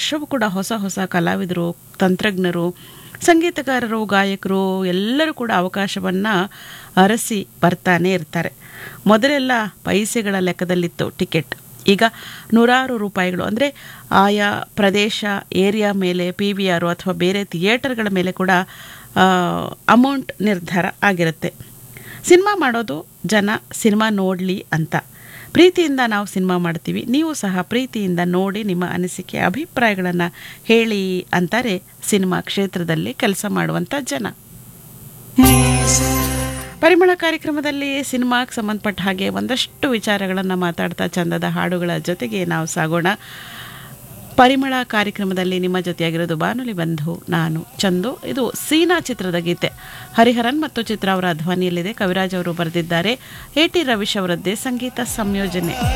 ವರ್ಷವೂ ಕೂಡ ಹೊಸ ಹೊಸ ಕಲಾವಿದರು ತಂತ್ರಜ್ಞರು ಸಂಗೀತಗಾರರು ಗಾಯಕರು ಎಲ್ಲರೂ ಕೂಡ ಅವಕಾಶವನ್ನು ಅರಸಿ ಬರ್ತಾನೆ ಇರ್ತಾರೆ ಮೊದಲೆಲ್ಲ ಪೈಸೆಗಳ ಲೆಕ್ಕದಲ್ಲಿತ್ತು ಟಿಕೆಟ್ ಈಗ ನೂರಾರು ರೂಪಾಯಿಗಳು ಅಂದರೆ ಆಯಾ ಪ್ರದೇಶ ಏರಿಯಾ ಮೇಲೆ ಪಿ ವಿ ಆರು ಅಥವಾ ಬೇರೆ ಥಿಯೇಟರ್ಗಳ ಮೇಲೆ ಕೂಡ ಅಮೌಂಟ್ ನಿರ್ಧಾರ ಆಗಿರುತ್ತೆ ಸಿನಿಮಾ ಮಾಡೋದು ಜನ ಸಿನಿಮಾ ನೋಡಲಿ ಅಂತ ಪ್ರೀತಿಯಿಂದ ನಾವು ಸಿನಿಮಾ ಮಾಡ್ತೀವಿ ನೀವು ಸಹ ಪ್ರೀತಿಯಿಂದ ನೋಡಿ ನಿಮ್ಮ ಅನಿಸಿಕೆ ಅಭಿಪ್ರಾಯಗಳನ್ನು ಹೇಳಿ ಅಂತಾರೆ ಸಿನಿಮಾ ಕ್ಷೇತ್ರದಲ್ಲಿ ಕೆಲಸ ಮಾಡುವಂಥ ಜನ ಪರಿಮಳ ಕಾರ್ಯಕ್ರಮದಲ್ಲಿ ಸಿನಿಮಾಗೆ ಸಂಬಂಧಪಟ್ಟ ಹಾಗೆ ಒಂದಷ್ಟು ವಿಚಾರಗಳನ್ನು ಮಾತಾಡ್ತಾ ಚಂದದ ಹಾಡುಗಳ ಜೊತೆಗೆ ನಾವು ಸಾಗೋಣ ಪರಿಮಳ ಕಾರ್ಯಕ್ರಮದಲ್ಲಿ ನಿಮ್ಮ ಜೊತೆಯಾಗಿರೋದು ಬಾನುಲಿ ಬಂಧು ನಾನು ಚಂದು ಇದು ಸೀನಾ ಚಿತ್ರದ ಗೀತೆ ಹರಿಹರನ್ ಮತ್ತು ಚಿತ್ರ ಅವರ ಧ್ವನಿಯಲ್ಲಿದೆ ಕವಿರಾಜ್ ಅವರು ಬರೆದಿದ್ದಾರೆ ಎ ಟಿ ರವೀಶ್ ಅವರದ್ದೇ ಸಂಗೀತ ಸಂಯೋಜನೆ